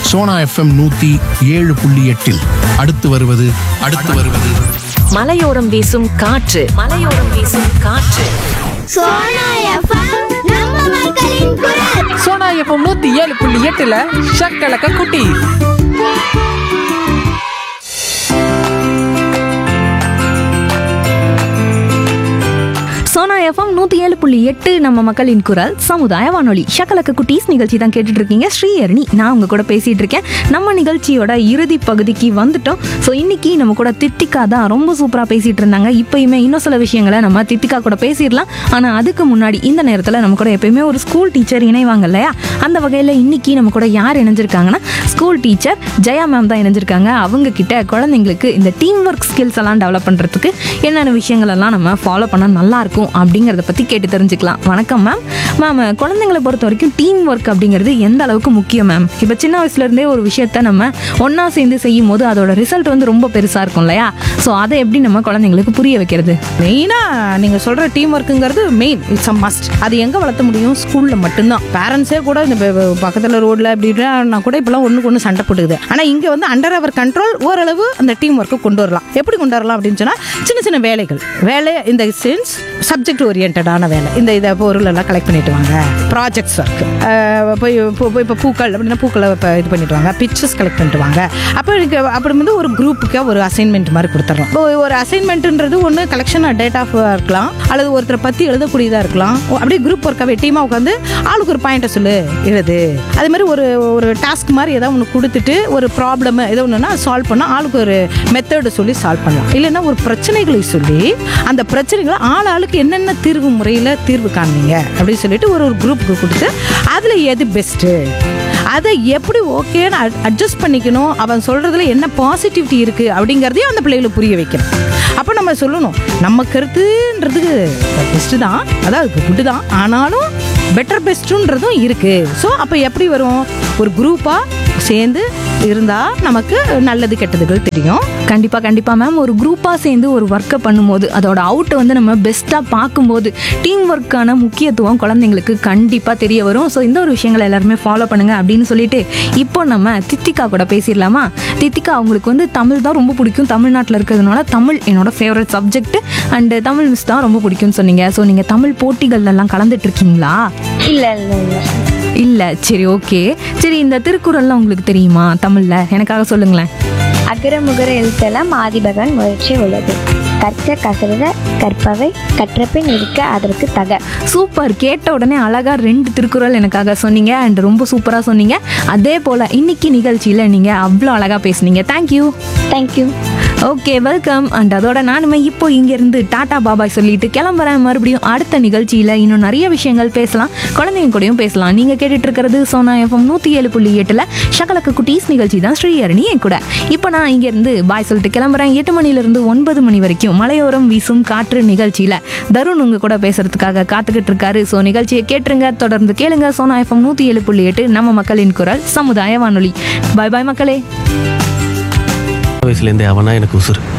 Sona FM நூத்தி ஏழு புள்ளி எட்டில் அடுத்து வருவது அடுத்து வருவது மலையோரம் வீசும் காற்று மலையோரம் வீசும் காற்று சோனா எஃப்எம் நம்ம மக்களின் குரல் சோனா எஃப்எம் நூத்தி ஏழு புள்ளி எட்டுல ஷக்கலக்க குட்டி சோனா எஃப்எம் நூற்றி ஏழு புள்ளி எட்டு நம்ம மக்களின் குரல் சமுதாய வானொலி ஷக்கலக்க குட்டீஸ் நிகழ்ச்சி தான் கேட்டுட்டு இருக்கீங்க ஸ்ரீஹரணி நான் உங்க கூட பேசிட்டு இருக்கேன் நம்ம நிகழ்ச்சியோட இறுதி பகுதிக்கு வந்துட்டோம் ஸோ இன்னைக்கு நம்ம கூட தித்திகா தான் ரொம்ப சூப்பராக பேசிட்டு இருந்தாங்க இப்பயுமே இன்னும் சில விஷயங்களை நம்ம தித்திகா கூட பேசிடலாம் ஆனால் அதுக்கு முன்னாடி இந்த நேரத்தில் நம்ம கூட எப்பயுமே ஒரு ஸ்கூல் டீச்சர் இணைவாங்க இல்லையா அந்த வகையில் இன்னைக்கு நம்ம கூட யார் இணைஞ்சிருக்காங்கன்னா ஸ்கூல் டீச்சர் ஜெயா மேம் தான் இணைஞ்சிருக்காங்க அவங்க கிட்ட குழந்தைங்களுக்கு இந்த டீம் ஒர்க் ஸ்கில்ஸ் எல்லாம் டெவலப் பண்ணுறதுக்கு என்னென்ன விஷயங்கள் எல்லாம் நம்ம ஃபாலோ பண்ணால் நல்லா இருக்கும் அப்படிங்கிறத பற்றி கேட்டு தெரிஞ்சுக்கலாம் வணக்கம் மேம் மேம் குழந்தைங்களை பொறுத்த வரைக்கும் டீம் ஒர்க் அப்படிங்கிறது எந்த அளவுக்கு முக்கியம் மேம் இப்போ சின்ன வயசுலேருந்தே ஒரு விஷயத்த நம்ம ஒன்றா சேர்ந்து செய்யும் போது அதோட ரிசல்ட் வந்து ரொம்ப பெருசாக இருக்கும் இல்லையா ஸோ அதை எப்படி நம்ம குழந்தைங்களுக்கு புரிய வைக்கிறது மெயினாக நீங்கள் சொல்கிற டீம் ஒர்க்குங்கிறது மெயின் இட்ஸ் அ மஸ்ட் அது எங்கே வளர்த்த முடியும் ஸ்கூலில் மட்டும்தான் பேரண்ட்ஸே கூட இந்த பக்கத்தில் ரோட்டில் அப்படின்னா கூட இப்போலாம் ஒன்றுக்கு ஒன்று சண்டை போட்டுக்குது ஆனால் இங்கே வந்து அண்டர் அவர் கண்ட்ரோல் ஓரளவு அந்த டீம் ஒர்க்கை கொண்டு வரலாம் எப்படி கொண்டு வரலாம் அப்படின்னு சொன்னால் சின்ன சின்ன வேலைகள் வேலை இந்த சென்ஸ் சப்ஜெக்ட் ஓரியன்டான வேலை இந்த இதை பொருள் எல்லாம் கலெக்ட் பண்ணிட்டு வாங்க ப்ராஜெக்ட்ஸ் ஒர்க் போய் இப்போ இப்போ பூக்கள் அப்படின்னா பூக்களை இப்போ இது பண்ணிட்டு வாங்க பிக்சர்ஸ் கலெக்ட் பண்ணிட்டு வாங்க அப்போ எனக்கு அப்படி வந்து ஒரு குரூப்புக்கு ஒரு அசைன்மெண்ட் மாதிரி கொடுத்துட்றோம் இப்போ ஒரு அசைன்மெண்ட்ன்றது ஒன்று கலெக்ஷன் டேட் ஆஃப் இருக்கலாம் அல்லது ஒருத்தரை பற்றி எழுதக்கூடியதாக இருக்கலாம் ஓ, அப்படியே குரூப் ஒர்க்காகவே டீமாக உட்காந்து ஆளுக்கு ஒரு பாயிண்ட்டை சொல்லு எழுது அதே மாதிரி ஒரு ஒரு டாஸ்க் மாதிரி ஏதாவது ஒன்று கொடுத்துட்டு ஒரு ப்ராப்ளம் ஏதோ ஒன்றுனா சால்வ் பண்ணால் ஆளுக்கு ஒரு மெத்தடு சொல்லி சால்வ் பண்ணலாம் இல்லைன்னா ஒரு பிரச்சனைகளை சொல்லி அந்த பிரச்சனைகளை ஆள் ஆளுக்கு என்னென்ன தீர்வு முறையில் தீர்வு காண்பீங்க அப்படின்னு சொல்லிட்டு ஒரு ஒரு குரூப்புக்கு கொடுத்து அதில் எது பெஸ்ட்டு அதை எப்படி ஓகேன்னு அட்ஜஸ்ட் பண்ணிக்கணும் அவன் சொல்றதுல என்ன பாசிட்டிவிட்டி இருக்கு அப்படிங்கிறதையும் அந்த பிள்ளைகளுக்கு புரிய வைக்கணும் அப்போ நம்ம சொல்லணும் நம்ம கருத்துன்றதுக்கு பெஸ்ட்டு தான் அதாவது குட்டு தான் ஆனாலும் பெட்டர் பெஸ்ட்டுன்றதும் இருக்கு ஸோ அப்போ எப்படி வரும் ஒரு குரூப்பாக சேர்ந்து இருந்தால் நமக்கு நல்லது கெட்டதுகள் தெரியும் கண்டிப்பாக கண்டிப்பாக மேம் ஒரு குரூப்பாக சேர்ந்து ஒரு ஒர்க்கை பண்ணும்போது அதோட அவுட்டை வந்து நம்ம பெஸ்ட்டாக பார்க்கும்போது டீம் ஒர்க்கான முக்கியத்துவம் குழந்தைங்களுக்கு கண்டிப்பாக தெரிய வரும் ஸோ இந்த ஒரு விஷயங்களை எல்லாருமே ஃபாலோ பண்ணுங்க அப்படின்னு சொல்லிட்டு இப்போ நம்ம தித்திகா கூட பேசிடலாமா தித்திகா அவங்களுக்கு வந்து தமிழ் தான் ரொம்ப பிடிக்கும் தமிழ்நாட்டில் இருக்கிறதுனால தமிழ் என்னோட favourite subject and Tamil miss தான் ரொம்ப பிடிக்கும்னு சொன்னீங்க ஸோ நீங்கள் தமிழ் போட்டிகள்ல எல்லாம் கலந்துட்டு இருக்கீங்களா இல்ல இல்ல இல்ல இல்லை சரி ஓகே சரி இந்த திருக்குறள்லாம் உங்களுக்கு தெரியுமா தமிழில் எனக்காக சொல்லுங்களேன் அகர முகர எழுத்தெல்லாம் ஆதிபகன் முயற்சி உள்ளது கற்க கசருத கற்பவை கற்றபின் இருக்க அதற்கு தக சூப்பர் கேட்ட உடனே அழகா ரெண்டு திருக்குறள் எனக்காக சொன்னீங்க அண்ட் ரொம்ப சூப்பரா சொன்னீங்க அதே போல இன்னைக்கு நிகழ்ச்சியில நீங்க அவ்வளோ அழகா பேசுனீங்க thank you thank you okay welcome and அதோட நானுமே இப்போ இங்கேருந்து டாடா பாபாய் சொல்லிட்டு கிளம்புறேன் மறுபடியும் அடுத்த நிகழ்ச்சியில் இன்னும் நிறைய விஷயங்கள் பேசலாம் குழந்தைங்க கூடயும் பேசலாம் நீங்கள் கேட்டுட்டு இருக்கிறது சோனா எஃப்எம் நூற்றி ஏழு புள்ளி எட்டில் ஷகலக்கு குட்டீஸ் நிகழ்ச்சி தான் ஸ்ரீஹரணி என் கூட இப்போ நான் இங்கேருந்து பாய் சொல்லிட்டு கிளம்புறேன் எட்டு மணிலேருந்து ஒன்பது மணி வரைக்கும் மலையோரம் வீசும் காற்று நிகழ்ச்சியில் தருண் உங்க கூட பேசுறதுக்காக காத்துக்கிட்டு இருக்காரு ஸோ நிகழ்ச்சியை கேட்டுருங்க தொடர்ந்து கேளுங்க சோனா எஃப்எம் நூற்றி ஏழு புள்ளி எட்டு நம்ம மக்களின் குரல் சமுதாய வானொலி பாய் பாய் மக்களே வயசுலேருந்தே அவனா எனக்கு உசுறு